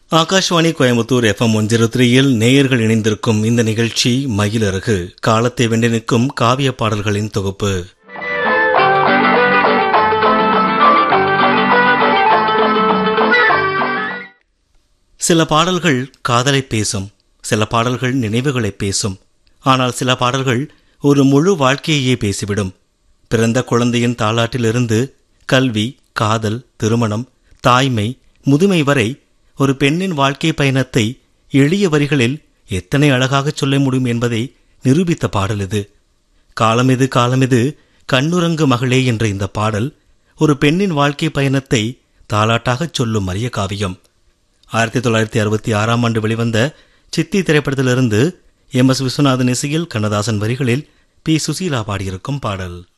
Akashvani Coimbatore FM one zero த்ரீயில் நேயர்கள் இணைந்திருக்கும் இந்த நிகழ்ச்சி மயிலருகு காலத்தை வென்று நிற்கும் காவிய பாடல்களின் தொகுப்பு சில பாடல்கள் காதலை பேசும் சில பாடல்கள் நினைவுகளை பேசும் ஆனால் சில பாடல்கள் ஒரு முழு வாழ்க்கையையே பேசிவிடும் பிறந்த குழந்தையின் தாளாட்டிலிருந்து கல்வி காதல் திருமணம் தாய்மை முதுமை வரை ஒரு பெண்ணின் வாழ்க்கை பயணத்தை எளிய வரிகளில் எத்தனை அழகாகச் சொல்ல முடியும் என்பதை நிரூபித்த பாடல் இது காலமிது காலமிது கண்ணுரங்கு மகளே என்ற இந்த பாடல் ஒரு பெண்ணின் வாழ்க்கை பயணத்தை தாலாட்டாகச் சொல்லும் அரிய காவியம் ஆயிரத்தி தொள்ளாயிரத்தி அறுபத்தி ஆறாம் ஆண்டு வெளிவந்த சித்தி திரைப்படத்திலிருந்து எம் எஸ் விஸ்வநாதன் இசையில் கண்ணதாசன் வரிகளில் பி சுசீலா பாடியிருக்கும் பாடல்